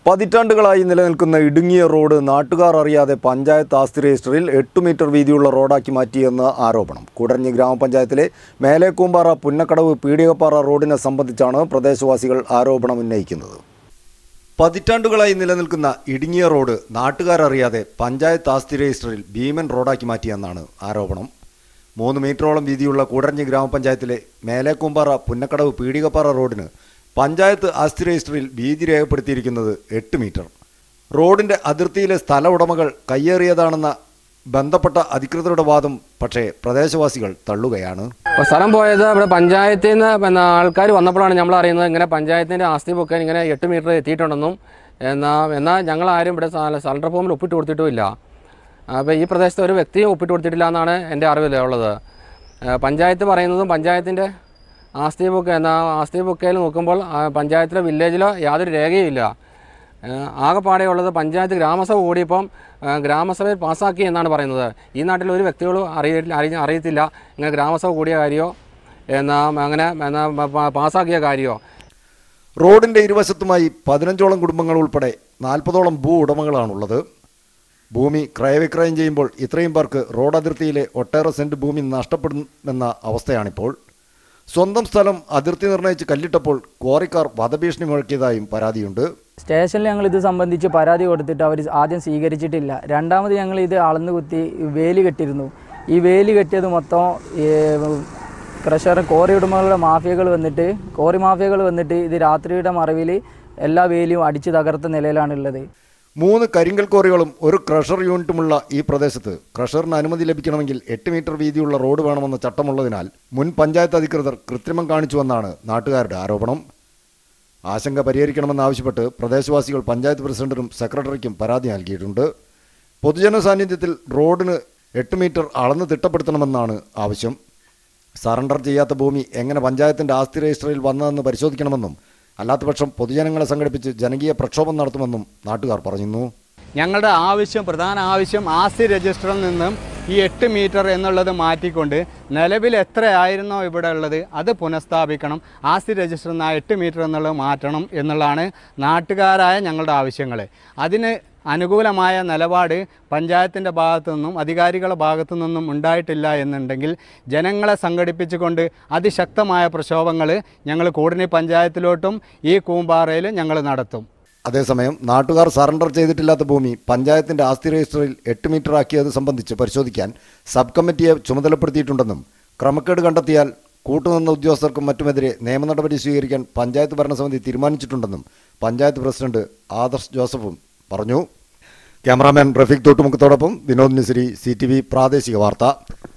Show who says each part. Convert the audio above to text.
Speaker 1: പതിറ്റാണ്ടുകളായി നിലനിൽക്കുന്ന ഇടുങ്ങിയ റോഡ് നാട്ടുകാർ അറിയാതെ പഞ്ചായത്ത് ആസ്തി രജിസ്റ്ററിൽ എട്ട് മീറ്റർ വീതിയുള്ള റോഡാക്കി മാറ്റിയെന്ന് ആരോപണം കൂടരഞ്ഞി ഗ്രാമപഞ്ചായത്തിലെ മേലേക്കൂമ്പാറ പുന്നക്കടവ് പീടികപ്പാറ റോഡിനെ സംബന്ധിച്ചാണ് പ്രദേശവാസികൾ ആരോപണം ഉന്നയിക്കുന്നത് പതിറ്റാണ്ടുകളായി നിലനിൽക്കുന്ന ഇടുങ്ങിയ റോഡ് നാട്ടുകാരറിയാതെ പഞ്ചായത്ത് ആസ്തി രജിസ്റ്ററിൽ ഭീമൻ റോഡാക്കി മാറ്റിയെന്നാണ് ആരോപണം മൂന്ന് മീറ്ററോളം വീതിയുള്ള കൂടരഞ്ഞി ഗ്രാമപഞ്ചായത്തിലെ മേലേക്കൂമ്പാറ പുന്നക്കടവ് പീടികപ്പാറ റോഡിന് പഞ്ചായത്ത് ആസ്തി രജിസ്റ്ററിൽ വീതി രേഖപ്പെടുത്തിയിരിക്കുന്നത് എട്ട് മീറ്റർ റോഡിന്റെ അതിർത്തിയിലെ സ്ഥല ഉടമകൾ കയ്യേറിയതാണെന്ന ബന്ധപ്പെട്ട അധികൃതരുടെ വാദം പക്ഷേ പ്രദേശവാസികൾ തള്ളുകയാണ്
Speaker 2: അപ്പോൾ സ്ഥലം പോയത് ഇവിടെ പഞ്ചായത്തിൽ നിന്ന് പിന്നെ ആൾക്കാർ വന്നപ്പോഴാണ് നമ്മൾ അറിയുന്നത് ഇങ്ങനെ പഞ്ചായത്തിൻ്റെ ആസ്തി പൊക്കാൻ ഇങ്ങനെ എട്ട് മീറ്റർ എത്തിയിട്ടുണ്ടെന്നും എന്നാൽ എന്നാൽ ഞങ്ങൾ ആരും ഇവിടെ സലണ്ടർ ഫോമിൽ ഒപ്പിട്ട് കൊടുത്തിട്ടുമില്ല അപ്പോൾ ഈ പ്രദേശത്ത് ഒരു വ്യക്തിയും ഒപ്പിട്ട് കൊടുത്തിട്ടില്ല എന്നാണ് എൻ്റെ അറിവിൽ ഉള്ളത് ആ, പഞ്ചായത്ത് പറയുന്നതും പഞ്ചായത്തിൻ്റെ ആസ്തി ബുക്ക് എന്ന ആസ്തി ബുക്കയിൽ നോക്കുമ്പോൾ ആ, പഞ്ചായത്തിലോ വില്ലേജിലോ യാതൊരു രേഖയുമില്ല ഏഹ് ആകെപ്പാടെ ഉള്ളത് പഞ്ചായത്ത് ഗ്രാമസഭ കൂടിയപ്പം ഏഹ് ഗ്രാമസഭയിൽ പാസ്സാക്കി എന്നാണ് പറയുന്നത് ഈ നാട്ടിൽ ഒരു വ്യക്തികളും അറിയില്ല അറിയ അറിയത്തില്ല ഇങ്ങനെ ഗ്രാമസഭ കൂടിയ കാര്യമോ എന്നാ അങ്ങനെ എന്നാ പ- പ- പാസ്സാക്കിയ കാര്യമോ
Speaker 1: റോഡിന്റെ ഇരുവശത്തുമായി പതിനഞ്ചോളം കുടുംബങ്ങൾ ഉൾപ്പെടെ നാൽപ്പതോളം ഭൂ ഉടമകളാണുള്ളത് ഭൂമി ക്രയവിക്രയം ചെയ്യുമ്പോൾ ഇത്രയും പേർക്ക് റോഡ് അതിർത്തിയിലെ ഒട്ടേറെ സെന്റ് ഭൂമി നഷ്ടപ്പെടുമെന്ന അവസ്ഥയാണിപ്പോൾ സ്വന്തം സ്ഥലം അതിർത്തി നിർണയിച്ച് കല്ലിട്ടപ്പോൾ ക്വാറിക്കാർ വധഭീഷണി മുഴക്കിയതായും പരാതിയുണ്ട്
Speaker 3: സ്റ്റേഷനിൽ ഞങ്ങൾ ഇത് സംബന്ധിച്ച് പരാതി കൊടുത്തിട്ട് അവർ ആദ്യം സ്വീകരിച്ചിട്ടില്ല രണ്ടാമത് ഞങ്ങൾ ഇത് അളന്ന് കുത്തി വേലി കെട്ടിയിരുന്നു ഈ വേലി കെട്ടിയത് മൊത്തം ഈ ക്രഷർ കോറി ഉടമകളുടെ മാഫിയകൾ വന്നിട്ട് കോറി മാഫിയകൾ വന്നിട്ട് ഇത് രാത്രിയുടെ മറവിൽ എല്ലാ വേലിയും അടിച്ച് തകർത്ത നിലയിലാണുള്ളത്
Speaker 1: മൂന്ന് കരിങ്കൽ ക്വാറികളും ഒരു ക്രഷർ യൂണിറ്റുമുള്ള ഈ പ്രദേശത്ത് ക്രഷറിന് അനുമതി ലഭിക്കണമെങ്കിൽ എട്ട് മീറ്റർ വീതിയുള്ള റോഡ് വേണമെന്ന ചട്ടമുള്ളതിനാൽ മുൻ പഞ്ചായത്ത് അധികൃതർ കൃത്രിമം കാണിച്ചുവെന്നാണ് നാട്ടുകാരുടെ ആരോപണം ആശങ്ക പരിഹരിക്കണമെന്നാവശ്യപ്പെട്ട് പ്രദേശവാസികൾ പഞ്ചായത്ത് പ്രസിഡന്റിനും സെക്രട്ടറിക്കും പരാതി നൽകിയിട്ടുണ്ട് പൊതുജന സാന്നിധ്യത്തിൽ റോഡിന് എട്ട് മീറ്റർ അളന്ന് തിട്ടപ്പെടുത്തണമെന്നാണ് ആവശ്യം സറണ്ടർ ചെയ്യാത്ത ഭൂമി എങ്ങനെ പഞ്ചായത്തിന്റെ ആസ്തി രജിസ്റ്ററിൽ വന്നതെന്ന് പരിശോധിക്കണമെന്നും അല്ലാത്തപക്ഷം പൊതുജനങ്ങളെ സംഘടിപ്പിച്ച് ജനകീയ പ്രക്ഷോഭം നടത്തുമെന്നും നാട്ടുകാർ പറഞ്ഞു
Speaker 4: ഞങ്ങളുടെ ആവശ്യം പ്രധാന ആവശ്യം ആസ്തി രജിസ്റ്ററിൽ നിന്നും ഈ എട്ട് മീറ്റർ എന്നുള്ളത് മാറ്റിക്കൊണ്ട് നിലവിൽ എത്രയായിരുന്നോ ഇവിടെ ഉള്ളത് അത് പുനഃസ്ഥാപിക്കണം ആസ്തി രജിസ്റ്ററിൽ നിന്ന് ആ എട്ട് മീറ്റർ എന്നുള്ളത് മാറ്റണം എന്നുള്ളതാണ് നാട്ടുകാരായ ഞങ്ങളുടെ ആവശ്യങ്ങൾ അതിന് അനുകൂലമായ നിലപാട് പഞ്ചായത്തിൻ്റെ ഭാഗത്തു നിന്നും അധികാരികളുടെ ഭാഗത്തു നിന്നും ഉണ്ടായിട്ടില്ല എന്നുണ്ടെങ്കിൽ ജനങ്ങളെ സംഘടിപ്പിച്ചുകൊണ്ട് അതിശക്തമായ പ്രക്ഷോഭങ്ങൾ ഞങ്ങൾ കൂടണി പഞ്ചായത്തിലോട്ടും ഈ കൂമ്പാറയിലും ഞങ്ങൾ നടത്തും
Speaker 1: അതേസമയം നാട്ടുകാർ സറണ്ടർ ചെയ്തിട്ടില്ലാത്ത ഭൂമി പഞ്ചായത്തിന്റെ ആസ്തി രജിസ്റ്ററിൽ എട്ട് മീറ്റർ ആക്കിയത് സംബന്ധിച്ച് പരിശോധിക്കാൻ സബ് കമ്മിറ്റിയെ ചുമതലപ്പെടുത്തിയിട്ടുണ്ടെന്നും ക്രമക്കേട് കണ്ടെത്തിയാൽ കൂട്ടുനിന്ന ഉദ്യോഗസ്ഥർക്കും മറ്റുമെതിരെ നിയമ നടപടി സ്വീകരിക്കാൻ പഞ്ചായത്ത് ഭരണസമിതി തീരുമാനിച്ചിട്ടുണ്ടെന്നും പഞ്ചായത്ത് പ്രസിഡന്റ് ആദർശ് ജോസഫും പറഞ്ഞു ക്യാമറാമാൻ റഫീഖ് തോട്ടുമുഖത്തോടൊപ്പം വിനോദ് മിശ്രി സി പ്രാദേശിക വാർത്ത